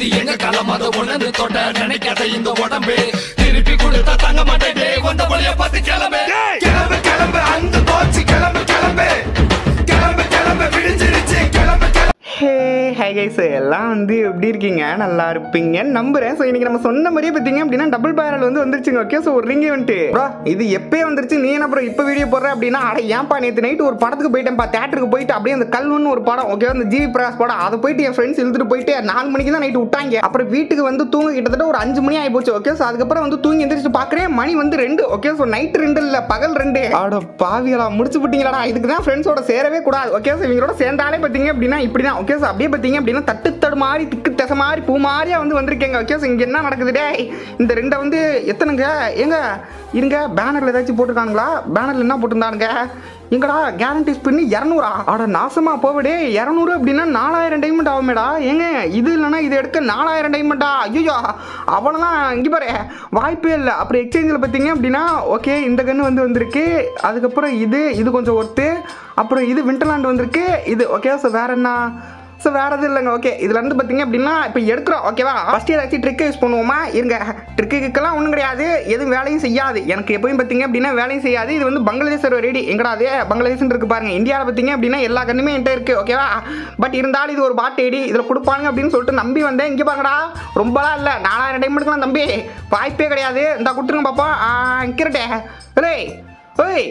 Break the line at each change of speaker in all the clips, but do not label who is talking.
இது எங்க காலம் அதை உணர்ந்து தொட்ட நினைக்காத இந்த உடம்பு திருப்பி கொடுத்தா தங்க மாட்டேன் வந்த வழிய பார்த்து கிளம்பு கிளம்பு கிளம்பு அந்த போச்சு கிளம்பு கிளம்பு கிளம்பு கிளம்பு விடிஞ்சிருச்சு கிளம்பு கிளம்பு
ஹே ஹை கைஸ் எல்லாம் வந்து எப்படி இருக்கீங்க நல்லா இருப்பீங்க நம்புறேன் ஸோ இன்னைக்கு நம்ம சொன்ன மாதிரியே பார்த்தீங்க அப்படின்னா டபுள் பேரல் வந்து வந்துருச்சுங்க ஓகே ஸோ ஒரு ரிங் வந்துட்டு ப்ரோ இது எப்பயே வந்துருச்சு நீ என்ன ப்ரோ இப்போ வீடியோ போடுற அப்படின்னா அட ஏன்ப்பா நேற்று நைட்டு ஒரு படத்துக்கு போயிட்டேன்ப்பா தேட்டருக்கு போயிட்டு அப்படியே அந்த கல்வன்னு ஒரு படம் ஓகே அந்த ஜிவி பிரகாஷ் படம் அதை போயிட்டு என் ஃப்ரெண்ட்ஸ் இழுத்துட்டு போயிட்டு நாலு மணிக்கு தான் நைட்டு விட்டாங்க அப்புறம் வீட்டுக்கு வந்து தூங்க கிட்டத்தட்ட ஒரு அஞ்சு மணி ஆகி போச்சு ஓகே ஸோ அதுக்கப்புறம் வந்து தூங்கி எந்திரிச்சு பார்க்குறேன் மணி வந்து ரெண்டு ஓகே ஸோ நைட் ரெண்டு இல்லை பகல் ரெண்டு ஆட பாவிகளா முடிச்சு விட்டீங்களாடா இதுக்கு தான் ஃப்ரெண்ட்ஸோட சேரவே கூடாது ஓகே ஸோ இவங்களோட சேர்ந்தாலே பார்த்தீங்க அப்படின்னா இப்படி தான் ஓகே ஸோ அப்படியே பார்த்தீங்க அப்படின்னா தட்டு தடு மாதிரி திக்கு தசை மாதிரி பூ மாதிரியா வந்து வந்திருக்கேங்க ஓகே ஸோ இங்கே என்ன நடக்குது டேய் இந்த ரெண்டை வந்து எத்தனைங்க ஏங்க இருங்க பேனரில் ஏதாச்சும் போட்டிருக்கானுங்களா பேனரில் என்ன போட்டிருந்தானுங்க எங்கடா கேரண்டி ஸ்பின் இரநூறா அட நாசமா போவடே இரநூறு அப்படின்னா நாலாயிரம் டைமண்ட் ஆகுமேடா ஏங்க இது இல்லைன்னா இது எடுக்க நாலாயிரம் டைமண்டா ஐயோ அவ்வளோலாம் இங்கே பாரு வாய்ப்பே இல்லை அப்புறம் எக்ஸ்சேஞ்சில் பார்த்தீங்க அப்படின்னா ஓகே இந்த கன்று வந்து வந்திருக்கு அதுக்கப்புறம் இது இது கொஞ்சம் ஒர்த்து அப்புறம் இது விண்டர்லாண்ட் வந்திருக்கு இது ஓகே ஸோ வேற என்ன ஸோ வேறு எதுவும் இல்லைங்க ஓகே இதில் இருந்து பார்த்தீங்க அப்படின்னா இப்போ எடுக்கிறோம் ஓகேவா ஃபஸ்ட் ஏதாச்சும் ட்ரிக்கை யூஸ் பண்ணுவோமா இருங்க ட்ரிக்குக்கெல்லாம் ஒன்றும் கிடையாது எதுவும் வேலையும் செய்யாது எனக்கு எப்பயும் பார்த்தீங்க அப்படின்னா வேலையும் செய்யாது இது வந்து பங்களாதேஷ் சர்வர் ரெடி எங்கடா அது பங்களாதேஷ்னு இருக்கு பாருங்க இந்தியாவில் பார்த்தீங்க அப்படின்னா எல்லா கண்ணுமே என்கிட்ட இருக்கு ஓகேவா பட் இருந்தாலும் இது ஒரு பாட் ஐடி இதில் கொடுப்பாங்க அப்படின்னு சொல்லிட்டு நம்பி வந்தேன் இங்கே பாருங்கடா ரொம்பலாம் இல்லை நாலாயிரம் டைம் எடுக்கலாம் தம்பி வாய்ப்பே கிடையாது இந்த கொடுத்துருங்க பார்ப்போம் இங்கிறட்டே ஏய் ஓய்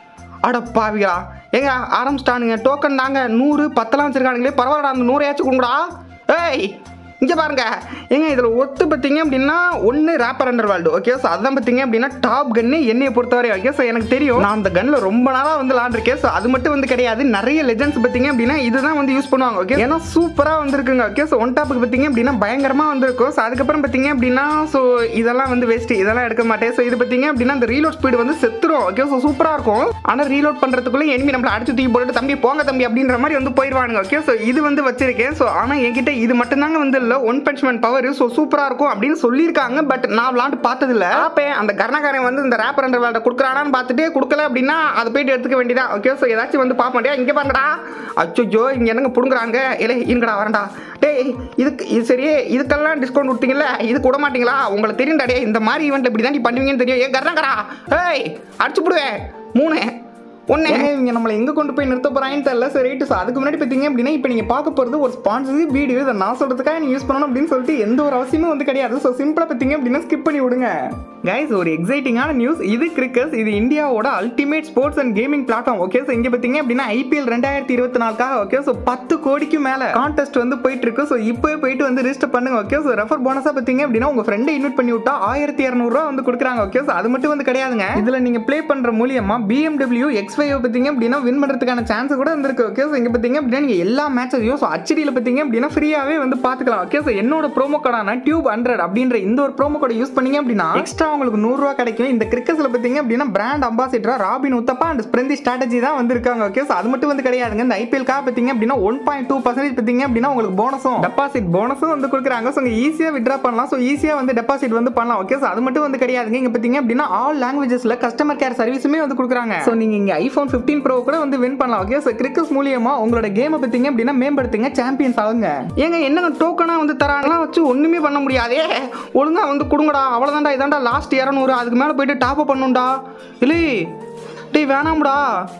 அட பாவிகளா ஏங்க ஆரம்பிச்சிட்டானுங்க டோக்கன் தாங்க நூறு பத்தெல்லாம் வச்சிருக்கானுங்களே பரவாயில்லடா அந்த நூறையாச்சும் கொடுங்கடா ஏய் இங்கே பாருங்க ஏங்க இதில் ஒத்து பார்த்தீங்க அப்படின்னா ஒன்று rapper under world okay so அதான் பார்த்தீங்க அப்படின்னா டாப் கன்னு என்னையை பொறுத்தவரை ஓகே ஸோ எனக்கு தெரியும் நான் அந்த கன்னில் ரொம்ப நாளாக வந்து விளாண்டுருக்கேன் ஸோ அது மட்டும் வந்து கிடையாது நிறைய லெஜன்ஸ் பார்த்தீங்க அப்படின்னா இதுதான் வந்து யூஸ் பண்ணுவாங்க ஓகே ஏன்னா சூப்பராக வந்திருக்குங்க ஓகே ஸோ ஒன் டாப்புக்கு பார்த்தீங்க அப்படின்னா பயங்கரமாக வந்திருக்கும் ஸோ அதுக்கப்புறம் பார்த்தீங்க அப்படின்னா ஸோ இதெல்லாம் வந்து வேஸ்ட் இதெல்லாம் எடுக்க மாட்டேன் ஸோ இது பார்த்தீங்க அப்படின்னா அந்த ரீலோட் ஸ்பீடு வந்து செத்துரும் ஓகே ஸோ சூப்பராக இருக்கும் ஆனால் ரீலோட் பண்ணுறதுக்குள்ளே எனிமி நம்மளை அடிச்சு தூக்கி போட்டுட்டு தம்பி போங்க தம்பி அப்படின்ற மாதிரி வந்து போயிடுவானுங்க ஓகே ஸோ இது வந்து வச்சிருக்கேன் ஸோ ஆனால் என்கிட்ட இது மட்டும்தாங்க வந்து இல்லை ஒன் பஞ்ச்மேன் பவர் ஸோ சூப்பராக இருக்கும் அப்படின்னு சொல்லியிருக்காங்க பட் நான் விளாண்டு பார்த்ததில்ல பார்ப்பேன் அந்த கர்ணகாரன் வந்து இந்த ரேப்பர் அண்டர் வேலை கொடுக்குறானான்னு பார்த்துட்டு கொடுக்கல அப்படின்னா அதை போயிட்டு எடுத்துக்க வேண்டியதான் ஓகே ஸோ ஏதாச்சும் வந்து பார்க்க மாட்டியா இங்கே பாருங்கடா அச்சோ இங்கே என்னங்க புடுங்குறாங்க இல்லை இருங்கடா வரண்டா டேய் இதுக்கு இது சரி இதுக்கெல்லாம் டிஸ்கவுண்ட் கொடுத்தீங்கல்ல இதுக்கு விட மாட்டீங்களா உங்களுக்கு தெரியும்டா டே இந்த மாதிரி ஈவெண்ட் இப்படி தான் நீ பண்ணுவீங்கன்னு தெரியும் ஏ கர்ணாகரா ஏய் அடிச்சு விடுவேன் மூணு ஒன்று இவங்க நம்மளை எங்கே கொண்டு போய் நிறுத்த போகிறாங்கன்னு தெரியல சரி ரைட்டு ஸோ அதுக்கு முன்னாடி பார்த்தீங்க அப்படின்னா இப்போ நீங்கள் பார்க்க போகிறது ஒரு ஸ்பான்சர் வீடியோ இதை நான் சொல்கிறதுக்காக நீங்கள் யூஸ் பண்ணணும் அப்படின்னு சொல்லிட்டு எந்த ஒரு அவசியமும் வந்து கிடையாது ஸோ சிம்பிளாக பார்த்தீங்க அப்படின்னா ஸ்கிப் பண்ணி விடுங்க கைஸ் ஒரு எக்ஸைட்டிங்கான நியூஸ் இது கிரிக்கெட் இது இந்தியாவோட ultimate sports and gaming platform okay so இங்கே பார்த்தீங்க அப்படின்னா ஐபிஎல் ரெண்டாயிரத்தி இருபத்தி நாலுக்காக ஓகே ஸோ பத்து கோடிக்கு மேலே கான்டெஸ்ட் வந்து போயிட்டு இருக்கு ஸோ இப்போ போயிட்டு வந்து ரிஜிஸ்டர் பண்ணுங்க ஓகே ஸோ ரெஃபர் போனஸாக பார்த்தீங்க அப்படின்னா உங்கள் ஃப்ரெண்டை இன்வைட் பண்ணி விட்டா ஆயிரத்தி இரநூறுவா வந்து கொடுக்குறாங்க ஓகே ஸோ அது மட்டும் வந்து கிடையாதுங்க இதில் நீங்கள் ப்ளே பண்ணுற மூலியமா பிஎம்டபிள்யூ எக்ஸ் ஃபைவ் பார்த்தீங்க அப்படின்னா வின் பண்ணுறதுக்கான சான்ஸ் கூட வந்திருக்கு ஓகே ஸோ இங்கே பார்த்தீங்க அப்படின்னா நீங்கள் எல்லா மேட்சையும் ஸோ ஹச்டியில் பார்த்தீங்க அப்படின்னா ஃப்ரீயாகவே வந்து பார்த்துக்கலாம் ஓகே ஸோ என்னோட ப்ரோமோ கோடான டியூப் ஹண்ட்ரட் அப்படின்ற இந்த ஒரு ப்ரோமோ கோடை யூஸ் பண்ணீங்க அப்படின்னா எக்ஸ்ட்ரா உங்களுக்கு நூறுரூவா கிடைக்கும் இந்த கிரிக்கெட்ஸில் பார்த்தீங்க அப்படின்னா பிராண்ட் அம்பாசிடரா ராபின் உத்தப்பா அண்ட் ஸ்ப்ரெந்தி ஸ்ட்ராட்டஜி தான் வந்திருக்காங்க ஓகே ஸோ அது மட்டும் வந்து கிடையாதுங்க இந்த ஐபிஎல்காக பார்த்தீங்க அப்படின்னா ஒன் பாயிண்ட் டூ பர்சன்டேஜ் பார்த்தீங்க அப்படின்னா உங்களுக்கு போனஸும் டெபாசிட் போனஸும் வந்து கொடுக்குறாங்க ஸோ நீங்கள் ஈஸியாக விட்ரா பண்ணலாம் ஸோ ஈஸியாக வந்து டெபாசிட் வந்து பண்ணலாம் ஓகே ஸோ அது மட்டும் வந்து கிடையாதுங்க இங்கே பார்த்தீங்க அப்படின்னா ஆல் லாங்குவேஜஸில் கஸ்டமர் கேர் சர்வீஸுமே வந்து கொடுக்குறாங்க ஸோ நீங்கள் இங்கே ஐஃபோன் ஃபிஃப்டீன் ப்ரோ கூட வந்து வின் பண்ணலாம் ஓகே ஸோ கிரிக்கெட் மூலியமா உங்களோட கேமை பார்த்தீங்க அப்படின்னா மேம்படுத்துங்க சாம்பியன்ஸ் ஆகுங்க ஏங்க என்னங்க டோக்கனாக வந்து தராங்கலாம் வச்சு ஒன்றுமே பண்ண முடியாதே ஒழுங்கா வந்து கொடுங்கடா அவ்வளோதான்டா இதான்டா லாஸ்ட் இரநூறு அதுக்கு மேலே போயிட்டு டாப் அப் பண்ணுண்டா இல்லை டேய் வேணாம்டா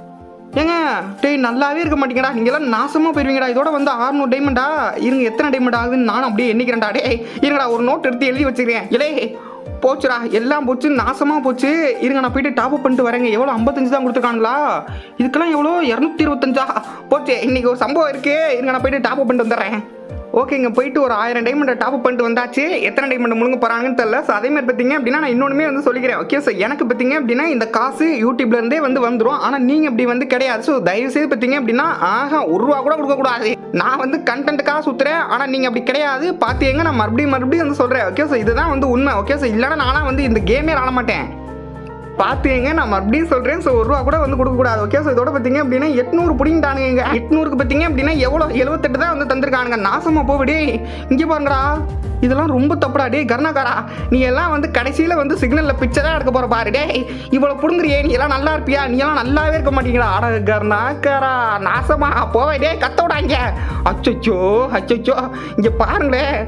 ஏங்க டேய் நல்லாவே இருக்க மாட்டீங்கடா நீங்களாம் நாசமாக போயிருவீங்கடா இதோட வந்து 600 டைமண்டா இருங்க எத்தனை டைமண்ட் ஆகுதுன்னு நானும் அப்படியே எண்ணிக்கிறேன்டா டேய் இருங்கடா ஒரு நோட் எடுத்து எழுதி வச்சுக்கிறேன் இலே போச்சுடா எல்லாம் போச்சு நாசமாக போச்சு இருங்க நான் போயிட்டு டாப் அப் பண்ணிட்டு வரேங்க எவ்வளோ ஐம்பத்தஞ்சு தான் கொடுத்துருக்காங்களா இதுக்கெல்லாம் எவ்வளோ இரநூத்தி இருபத்தஞ்சா போச்சு இன்னைக்கு ஒரு சம்பவம் இருக்கு இருங்க நான் போயிட்டு டாப் அப் பண்ணிட்டு வந்துடுறேன் ஓகேங்க போயிட்டு ஒரு ஆயிரம் டைமண்ட் டாப் அப் பண்ணிட்டு வந்தாச்சு எத்தனை டைமண்ட் முழுங்க போறாங்கன்னு தெரியல ஸோ அதே மாதிரி பார்த்தீங்க அப்படின்னா நான் இன்னொன்றுமே வந்து சொல்லிக்கிறேன் ஓகே ஸோ எனக்கு பார்த்தீங்க அப்படின்னா இந்த காசு யூடியூப்ல இருந்தே வந்து வந்துடும் ஆனால் நீங்க அப்படி வந்து கிடையாது ஸோ தயவு செய்து பார்த்தீங்க அப்படின்னா ஆஹா ஒரு ரூபா கூட கொடுக்கக்கூடாது நான் வந்து கண்டென்ட்டுக்காக சுத்துறேன் ஆனால் நீங்க அப்படி கிடையாது பார்த்தீங்க நான் மறுபடியும் மறுபடியும் வந்து சொல்றேன் ஓகே ஸோ இதுதான் வந்து உண்மை ஓகே ஸோ இல்லைன்னா நானும் வந்து இந்த கேமே ஆட மாட்டேன் பார்த்துங்க நான் மறுபடியும் சொல்கிறேன் ஸோ ஒரு ரூபா கூட வந்து கொடுக்கக்கூடாது ஓகே ஸோ இதோட பார்த்தீங்க அப்படின்னா எட்நூறு பிடிங்கிட்டானுங்க எட்நூறுக்கு பார்த்தீங்க அப்படின்னா எவ்வளோ எழுபத்தெட்டு தான் வந்து தந்திருக்கானுங்க நாசமாக போவிடே இங்கே பாருங்கடா இதெல்லாம் ரொம்ப தப்புடா டேய் கர்ணாகாரா நீ எல்லாம் வந்து கடைசியில் வந்து சிக்னலில் பிச்சை தான் எடுக்க போகிற பாரு டேய் இவ்வளோ பிடுங்குறியே நீ எல்லாம் நல்லா இருப்பியா நீ எல்லாம் நல்லாவே இருக்க மாட்டீங்களா அட கர்ணாக்காரா நாசமா போவே டேய் கத்த விடாங்க அச்சோ அச்சோ இங்கே பாருங்களேன்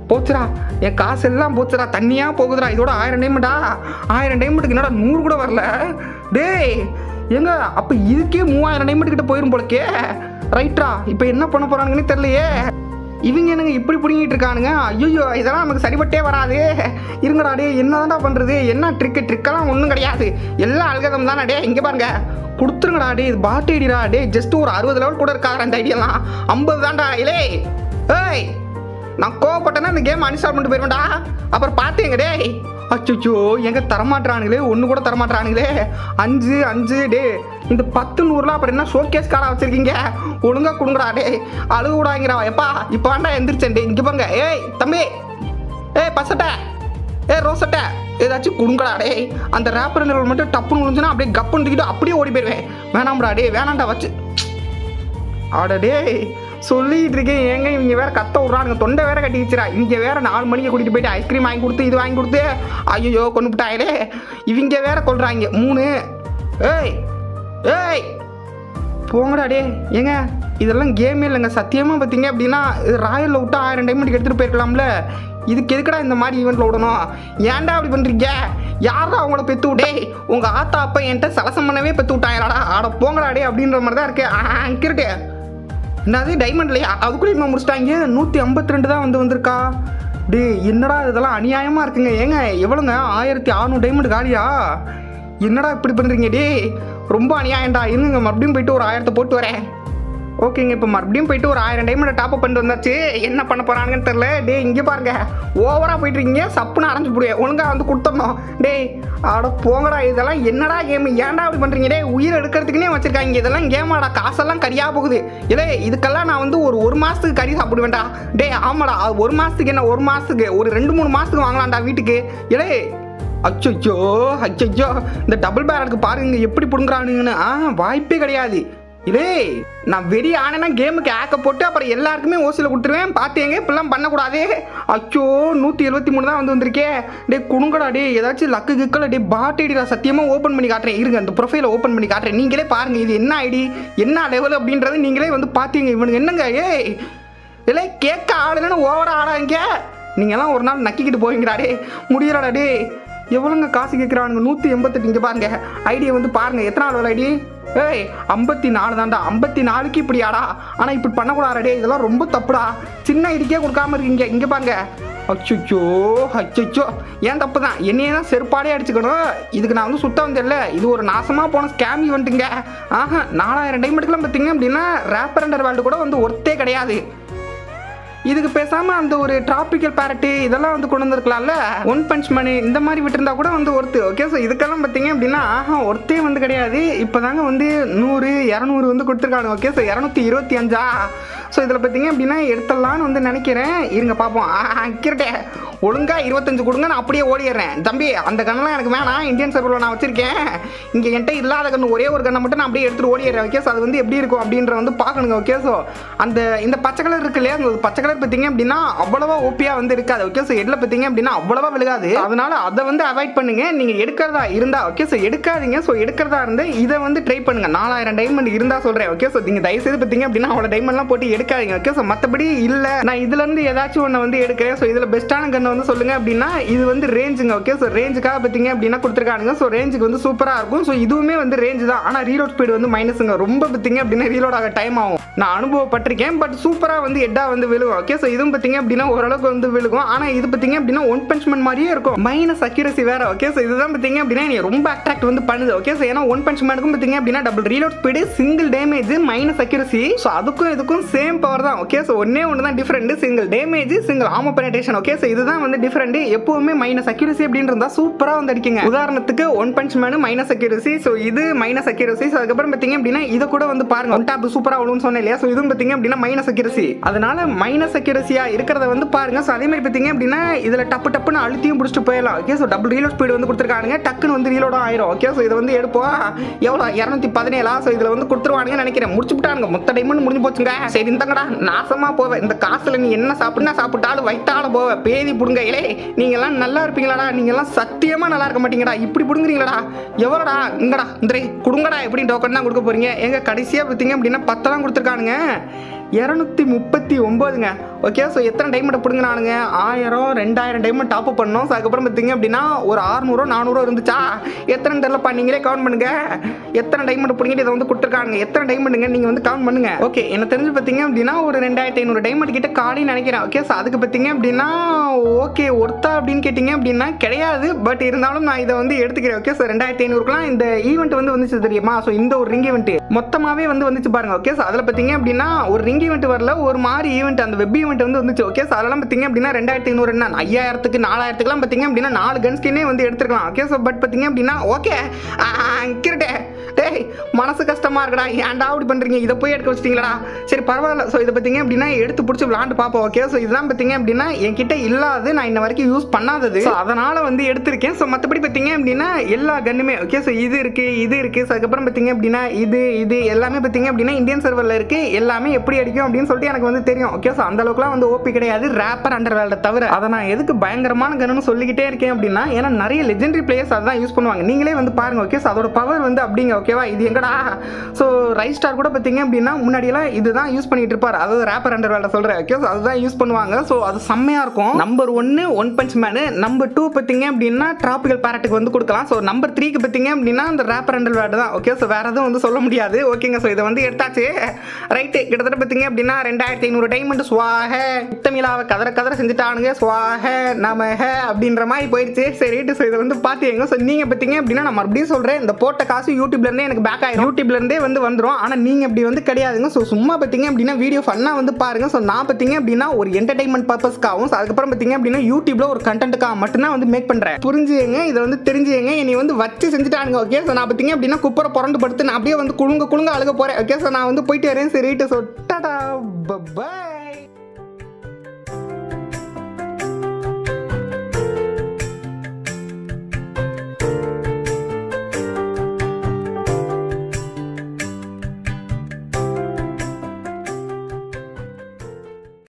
போச்சுடா என் காசு எல்லாம் போச்சுடா தண்ணியா போகுதுடா இதோட ஆயிரம் டைமண்டா ஆயிரம் டைமண்டுக்கு என்னடா நூறு கூட வரல டேய் ஏங்க அப்ப இதுக்கே மூவாயிரம் டைமண்ட் கிட்ட போயிரும் போலக்கே ரைட்டா இப்போ என்ன பண்ண போறானுங்கன்னு தெரியலையே இவங்க என்னங்க இப்படி பிடிங்கிட்டு இருக்கானுங்க ஐயோ இதெல்லாம் நமக்கு சரிபட்டே வராது இருங்கடா டே என்னதான்டா பண்றது என்ன ட்ரிக்கு ட்ரிக்கெல்லாம் ஒன்றும் கிடையாது எல்லாம் அல்கதம் தானே டே இங்கே பாருங்க கொடுத்துருங்கடா டே இது பாட்டு ஐடிடா டே ஜஸ்ட் ஒரு அறுபது லெவல் கூட இருக்காது அந்த ஐடியெல்லாம் ஐம்பது தான்டா இலே ஏய் நான் கோவப்பட்டேன்னா இந்த கேம் அன்ஸ்டால் பண்ணிட்டு போயிருவேன்டா அப்புறம் பார்த்தேங்க டேய் அச்சோ எங்க தரமாட்டுறானுங்களே ஒன்று கூட தரமாட்டுறானுங்களே அஞ்சு அஞ்சு டே இந்த பத்து நூறுலாம் அப்புறம் என்ன ஷோகேஸ் கார்டாக வச்சிருக்கீங்க ஒழுங்கா கொடுங்கடா டே அழுகு விடாங்கிறா எப்பா இப்போ வேண்டா எந்திரிச்சேன் டே இங்கே பாருங்க ஏய் தம்பி ஏய் பசட்டை ஏய் ரோசட்டை ஏதாச்சும் கொடுங்கடா டே அந்த ரேப்பர் லெவல் மட்டும் டப்புன்னு விழுந்துச்சுன்னா அப்படியே கப்புன்னு தூக்கிட்டு அப்படியே ஓடி போயிடுவேன் வேணாம்டா டே வேணாம்டா வச்சு அடடே சொல்லிட்டு இருக்கேன் ஏங்க இவங்க வேற கத்த விட்றானுங்க தொண்டை வேற கட்டி வச்சுரா இங்க வேற நாலு மணிக்கு கூட்டிட்டு போயிட்டு ஐஸ்கிரீம் வாங்கி கொடுத்து இது வாங்கி கொடுத்து ஐயோ கொண்டு விட்டாயிலே இவங்க வேற கொள்றாங்க மூணு ஏய் ஏய் போங்கடா டே ஏங்க இதெல்லாம் கேமே இல்லைங்க சத்தியமாக பார்த்தீங்க அப்படின்னா இது ராயலில் விட்டு ஆயிரம் டைமண்ட் எடுத்துகிட்டு போயிருக்கலாம்ல இதுக்கு எதுக்குடா இந்த மாதிரி ஈவெண்ட்டில் விடணும் ஏன்டா அப்படி பண்ணுறீங்க யாரா அவங்கள பெத்து விட்டே உங்கள் ஆத்தா அப்பா என்கிட்ட சலசம் பண்ணவே பெத்து விட்டாங்களாடா ஆட போங்கடா டே அப்படின்ற மாதிரி தான் இருக்கு ஆ கிருட்டு என்னது டைமண்ட் இல்லையா அதுக்குள்ளே இவங்க முடிச்சிட்டாங்க நூற்றி ஐம்பத்தி ரெண்டு தான் வந்து வந்திருக்கா டே என்னடா இதெல்லாம் அநியாயமாக இருக்குங்க ஏங்க எவ்வளோங்க ஆயிரத்தி அறநூறு டைமண்ட் காலியா என்னடா இப்படி பண்ணுறீங்க டே ரொம்ப அநியாயம்டா இருங்க மறுபடியும் போயிட்டு ஒரு ஆயிரத்தை போட்டு வரேன் ஓகேங்க இப்போ மறுபடியும் போயிட்டு ஒரு ஆயிரம் டைமண்ட் டாப் அப் பண்ணிட்டு வந்தாச்சு என்ன பண்ண போறாங்கன்னு தெரில டே இங்கே பாருங்க ஓவரா போயிட்டு இருக்கீங்க சப்புன்னு அரைஞ்சு போடுவேன் ஒழுங்கா வந்து கொடுத்துடணும் டேய் ஆட போங்கடா இதெல்லாம் என்னடா கேம் ஏன்டா அப்படி பண்றீங்க டே உயிர் எடுக்கிறதுக்குனே வச்சிருக்காங்க இதெல்லாம் கேமாடா காசெல்லாம் கரியா போகுது இல்லை இதுக்கெல்லாம் நான் வந்து ஒரு ஒரு மாசத்துக்கு கறி சாப்பிடுவேன்டா டேய் ஆமாடா அது ஒரு மாசத்துக்கு என்ன ஒரு மாசத்துக்கு ஒரு ரெண்டு மூணு மாசத்துக்கு வாங்கலாம்டா வீட்டுக்கு இல்லை அச்சோ அச்சோ இந்த டபுள் பேரலுக்கு பாருங்க எப்படி பிடுங்குறானுங்கன்னு ஆ வாய்ப்பே கிடையாது இதே நான் வெறி ஆனேன்னா கேமுக்கு ஆக்க போட்டு அப்புறம் எல்லாருக்குமே ஓசியில் கொடுத்துருவேன் பார்த்தேங்க இப்படிலாம் பண்ணக்கூடாது அச்சோ நூற்றி எழுபத்தி மூணு தான் வந்து வந்திருக்கே டே குணுங்கடா டே ஏதாச்சும் லக்கு கிக்கல டே பாட்டேடிடா சத்தியமாக ஓப்பன் பண்ணி காட்டுறேன் இருங்க அந்த ப்ரொஃபைலை ஓப்பன் பண்ணி காட்டுறேன் நீங்களே பாருங்க இது என்ன ஐடி என்ன லெவல் அப்படின்றது நீங்களே வந்து பார்த்தீங்க இவனுங்க என்னங்க ஏய் இல்லை கேட்க ஆளுன்னு ஓவரா ஆடாங்க நீங்கெல்லாம் ஒரு நாள் நக்கிக்கிட்டு போவீங்கடா டே முடியலடா டே எவ்வளோங்க காசு கேட்குறானுங்க நூற்றி எண்பத்தெட்டு இங்கே பாருங்க ஐடியை வந்து பாருங்க எத்தனை நாள் ஐடி ஏய் ஐம்பத்தி நாலு தான்டா ஐம்பத்தி நாலுக்கு இப்படியாடா ஆனால் இப்படி பண்ணக்கூடாது டே இதெல்லாம் ரொம்ப தப்புடா சின்ன ஐடிக்கே கொடுக்காம இருக்கீங்க இங்கே பாருங்க அச்சோ அச்சோ ஏன் தப்பு தான் என்னையே தான் செருப்பாடே அடிச்சுக்கணும் இதுக்கு நான் வந்து சுத்தம் வந்தேன்ல இது ஒரு நாசமாக போன ஸ்கேம் ஈவெண்ட்டுங்க ஆஹா நாலாயிரம் டைமண்டுக்கெல்லாம் பார்த்தீங்க அப்படின்னா ரேப்பர் அண்டர் வேர்ல்டு கூட வந்து ஒர்த்தே கிடையாது இதுக்கு பேசாம அந்த ஒரு டிராபிக்கல் பேரட்டு இதெல்லாம் வந்து கொண்டு வந்திருக்கலாம்ல ஒன் பஞ்ச் மணி இந்த மாதிரி விட்டுருந்தா கூட வந்து ஒர்த்து ஓகே ஸோ இதுக்கெல்லாம் பார்த்தீங்க அப்படின்னா ஆஹா ஒர்த்தே வந்து கிடையாது இப்போதாங்க வந்து நூறு இரநூறு வந்து கொடுத்துருக்காங்க ஓகே ஸோ இரநூத்தி இருபத்தி அஞ்சா ஸோ இதில் பார்த்தீங்க அப்படின்னா எடுத்துடலான்னு வந்து நினைக்கிறேன் இருங்க பார்ப்போம் கிரட்டே ஒழுங்கா இருபத்தஞ்சு கொடுங்க நான் அப்படியே ஓடிடுறேன் தம்பி அந்த கண்ணெல்லாம் எனக்கு வேணாம் இந்தியன் சர்வரில் நான் வச்சிருக்கேன் இங்கே என்கிட்ட இல்லாத கண்ணு ஒரே ஒரு கண்ணை மட்டும் நான் அப்படியே எடுத்துட்டு ஓடிடுறேன் ஓகே ஸோ அது வந்து எப்படி இருக்கும் அப்படின்ற வந்து பார்க்கணுங்க ஓகே ஸோ அந்த இந்த பச்சை கலர் இருக்கு இல்லையா அந்த பச்சை கலர் பார்த்தீங்க அப்படின்னா அவ்வளவா ஓப்பியாக வந்து இருக்காது ஓகே ஸோ எட்டில் பார்த்தீங்க அப்படின்னா அவ்வளவா விழுகாது அதனால அதை வந்து அவாய்ட் பண்ணுங்க நீங்கள் எடுக்கிறதா இருந்தா ஓகே ஸோ எடுக்காதீங்க ஸோ எடுக்கிறதா இருந்து இதை வந்து ட்ரை பண்ணுங்க நாலாயிரம் டைமண்ட் இருந்தால் சொல்கிறேன் ஓகே ஸோ நீங்கள் தயவுசெய்து பார்த்தீங்க அப்படின்னா அவ்வளோ டைமண்ட்லாம் போட்டு எடுக்காதீங்க ஓகே ஸோ மற்றபடி இல்லை நான் இதுலேருந்து ஏதாச்சும் ஒன்று வந்து எடுக்கிறேன் ஸோ இதில் பெஸ்ட்டான கண்ணை வந்து சொல்லுங்க அப்படின்னா இது வந்து ரேஞ்சுங்க ஓகே ஸோ ரேஞ்சுக்காக பார்த்தீங்க அப்படின்னா கொடுத்துருக்கானுங்க ஸோ ரேஞ்சுக்கு வந்து சூப்பராக இருக்கும் ஸோ இதுவுமே வந்து ரேஞ்சு தான் ஆனால் ரீலோட் ஸ்பீடு வந்து மைனஸுங்க ரொம்ப பார்த்தீங்க அப்படின்னா ரீலோட் ஆக டைம் ஆகும் நான் அனுபவப்பட்டிருக்கேன் பட் சூப்பராக வந்து எட்டா வந்து விழுகும் ஓகே ஸோ இதுவும் பார்த்தீங்க அப்படின்னா ஓரளவுக்கு வந்து விழுகும் ஆனால் இது பார்த்தீங்க அப்படின்னா ஒன் பஞ்ச்மெண்ட் மாதிரியே இருக்கும் மைனஸ் அக்யூரசி வேற ஓகே ஸோ இதுதான் பார்த்தீங்க அப்படின்னா நீ ரொம்ப அட்ராக்ட் வந்து பண்ணுது ஓகே ஸோ ஏன்னா ஒன் பஞ்ச்மெண்ட்டுக்கும் பார்த்தீங்க அப்படின்னா double reload speed single damage minus accuracy so அதுக்கும் இதுக்கும் சேம் பவர் தான் ஓகே ஸோ ஒன்னே ஒன்று தான் different single damage single ammo penetration okay so இதுதான் வந்து டிஃப்ரெண்ட் எப்பவுமே மைனஸ் அக்யூரசி அப்படின்னு இருந்தால் சூப்பராக வந்து அடிக்குங்க உதாரணத்துக்கு one punch man minus accuracy so இது மைனஸ் அக்யூரசி ஸோ அதுக்கப்புறம் பார்த்தீங்க அப்படின்னா இதை கூட வந்து பாருங்க ஒன் டாப் சூப்பராக விழுன்னு சொன்னேன் இல்லையா ஸோ இதுவும் பார்த்தீங்க அப்படின்னா மைனஸ் அக்யூரசி அதனால மைனஸ் அக்யூரசியா இருக்கிறத வந்து பாருங்க ஸோ அதே மாதிரி பார்த்தீங்க அப்படின்னா இதில் டப்பு டப்புன்னு அழுத்தியும் பிடிச்சிட்டு போயிடலாம் okay so double reload speed வந்து கொடுத்துருக்கானுங்க டக்குன்னு வந்து ரீலோடும் ஆயிரும் ஓகே ஸோ இதை வந்து எடுப்போம் எவ்வளோ இரநூத்தி பதினேழா ஸோ இதில் வந்து கொடுத்துருவானுங்க நினைக்கிறேன் முடிச்சு விட்டானுங்க மொத்த டைமண்ட் முடிஞ்சு போச்சுங்க சரி இந்தங்கடா நாசமா போவேன் இந்த காசுல நீ என்ன சாப்பிடுனா சாப்பிட்டாலும் வயிற்றாலும் போவ பேதி புடுங்க இலே நீங்க எல்லாம் நல்லா இருப்பீங்களாடா நீங்க எல்லாம் சத்தியமா நல்லா இருக்க மாட்டீங்கடா இப்படி புடுங்குறீங்களடா எவ்வளோடா இங்கடா இந்த குடுங்கடா எப்படி டோக்கன் தான் கொடுக்க போறீங்க எங்க கடைசியா பார்த்தீங்க அப்படின்னா பத்தெல்லாம் கொடுத்துருக்கானுங்க இரநூத்தி முப்பத்தி ஒம்போதுங்க ஓகே ஸோ எத்தனை டைமண்ட் பிடுங்கினானுங்க ஆயிரம் ரெண்டாயிரம் டைமண்ட் டாப் அப் பண்ணோம் ஸோ அதுக்கப்புறம் பார்த்தீங்க அப்படின்னா ஒரு அறுநூறுவா நானூறுவா இருந்துச்சா எத்தனை தெரியலப்பா நீங்களே கவுண்ட் பண்ணுங்க எத்தனை டைமண்ட் பிடிங்கிட்டு இதை வந்து கொடுத்துருக்காங்க எத்தனை டைமண்டுங்க நீங்கள் வந்து கவுண்ட் பண்ணுங்க ஓகே எனக்கு தெரிஞ்சு பார்த்தீங்க அப்படின்னா ஒரு ரெண்டாயிரத்தி ஐநூறு டைமண்ட் கிட்ட காலின்னு நினைக்கிறேன் ஓகே ஸோ அதுக்கு பார்த்தீங்க அப்படின்னா ஓகே ஒர்த்தா அப்படின்னு கேட்டிங்க அப்படின்னா கிடையாது பட் இருந்தாலும் நான் இதை வந்து எடுத்துக்கிறேன் ஓகே சார் ரெண்டாயிரத்தி ஐநூறுக்குலாம் இந்த ஈவெண்ட் வந்து வந்துச்சு தெரியுமா ஸோ இந்த ஒரு ரிங் ஈவெண்ட் மொத்தமாகவே வந்து வந்துச்சு பாருங்க ஓகே ஸோ அதில் பார்த்தீங்க அப்படின்னா ஒரு ரிங் ஈவெண்ட் வரல ஒரு மாதிரி ஈவெண்ட் அந்த வெப் ஈவெண்ட் வந்து வந்துச்சு ஓகே ஸோ அதெல்லாம் பார்த்தீங்க அப்படின்னா ரெண்டாயிரத்தி ஐநூறு என்ன ஐயாயிரத்துக்கு நாலாயிரத்துக்குலாம் பார்த்தீங்க அப்படின்னா நாலு கன் ஸ்கின்னே வந்து எடுத்துக்கலாம் ஓகே ஸோ பட் பார்த்தீங்க அப்படின்னா ஓகே கிரட்டே டேய் மனசு கஷ்டமா இருக்குடா ஏன்டா அப்படி பண்றீங்க இதை போய் எடுக்க வச்சிட்டீங்களா சரி பரவாயில்ல ஸோ இதை பார்த்தீங்க அப்படின்னா எடுத்து பிடிச்சி விளாண்டு பார்ப்போம் ஓகே ஸோ இதெல்லாம் பார்த்தீங்க அப்படின்னா என்கிட்ட இல்லாது நான் இன்ன வரைக்கும் யூஸ் பண்ணாதது ஸோ அதனால வந்து எடுத்திருக்கேன் ஸோ மற்றபடி பார்த்தீங்க அப்படின்னா எல்லா கன்னுமே ஓகே ஸோ இது இருக்கு இது இருக்கு ஸோ அதுக்கப்புறம் பார்த்தீங்க அப்படின்னா இது இது எல்லாமே பார்த்தீங்க அப்படின்னா இந்தியன் சர்வரில் இருக்கு எல்லாமே எப்படி அடிக்கும் அப்படின்னு சொல்லிட்டு எனக்கு வந்து தெரியும் ஓகே ஸோ அந்த அளவுக்குலாம் வந்து ஓபி கிடையாது ரேப்பர் அண்டர் வேல்ட தவிர அதை நான் எதுக்கு பயங்கரமான கன்னு சொல்லிக்கிட்டே இருக்கேன் அப்படின்னா ஏன்னா நிறைய லெஜெண்டரி பிளேயர்ஸ் அதான் யூஸ் பண்ணுவாங்க நீங்களே வந்து பாருங்க ஓகே ஸோ அதோட பவர் வந்து அப்படிங்க ஓகேவா இது எங்கடா ஸோ ரைட் ஸ்டார் கூட பார்த்தீங்க அப்படின்னா முன்னாடியெல்லாம் இதுதான் யூஸ் பண்ணிட்டு இருப்பார் அதாவது ரேப்பர் அண்டர் வேல்ட சொல்கிறேன் ஓகே ஸோ அதுதான் யூஸ் பண்ணுவாங்க ஸோ அது செம்மையாக இருக்கும் நம்பர் ஒன்று one punch man number two பார்த்தீங்க அப்படின்னா டிராபிக்கல் பேரட்டுக்கு வந்து கொடுக்கலாம் ஸோ நம்பர் த்ரீக்கு பார்த்தீங்க அப்படின்னா அந்த ரேப்பர் அண்டர் வேர்டு தான் ஓகே ஸோ வேற எதுவும் வந்து சொல்ல முடியாது ஓகேங்க ஸோ இதை வந்து எடுத்தாச்சு ரைட்டு கிட்டத்தட்ட பார்த்தீங்க அப்படின்னா ரெண்டாயிரத்தி ஐநூறு டைமண்ட் சுவாக தமிழாவை கதற கதற செஞ்சுட்டானுங்க சுவாக நமக அப்படின்ற மாதிரி போயிடுச்சு சரி ரைட்டு ஸோ இதை வந்து பார்த்தீங்க ஸோ நீங்கள் பார்த்தீங்க அப்படின்னா நான் மறுபடியும் சொல்கிறேன் இந்த போட்ட காசு யூடியூப்ல இருந்தே எனக்கு பேக் ஆயிரும் யூடியூப்ல இருந்தே வந்து வந்துடும் ஆனால் நீங்கள் இப்படி வந்து கிடையாதுங்க ஸோ சும்மா பார்த்தீங்க அப்படின்னா வீடியோ ஃபன்னாக வந்து பாருங்க ஸோ நான் பார்த்தீங்க அப்படின்னா ஒரு என்டர்டைன்மெண்ட் பர்பஸ்க்காகவும் ஸோ அதுக்கப்புறம் பார்த்தீங்க அப்படின்னா யூடியூப்ல ஒரு கண்டென்ட்டுக்காக மட்டும்தான் வந்து மேக் பண்ணுறேன் புரிஞ்சுங்க இதை வந்து தெரிஞ்சுங்க என்னை வந்து வச்சு செஞ்சுட்டானுங்க ஓகே ஸோ நான் பார்த்தீங்க அப்படின்னா குப்பரை புரண்டு படுத்து நான் அப்படியே வந்து குழுங்க குழுங்க அழுக போகிறேன் ஓகே ஸோ நான் வந்து போயிட்டு வரேன் சரி ஸோ டாடா பை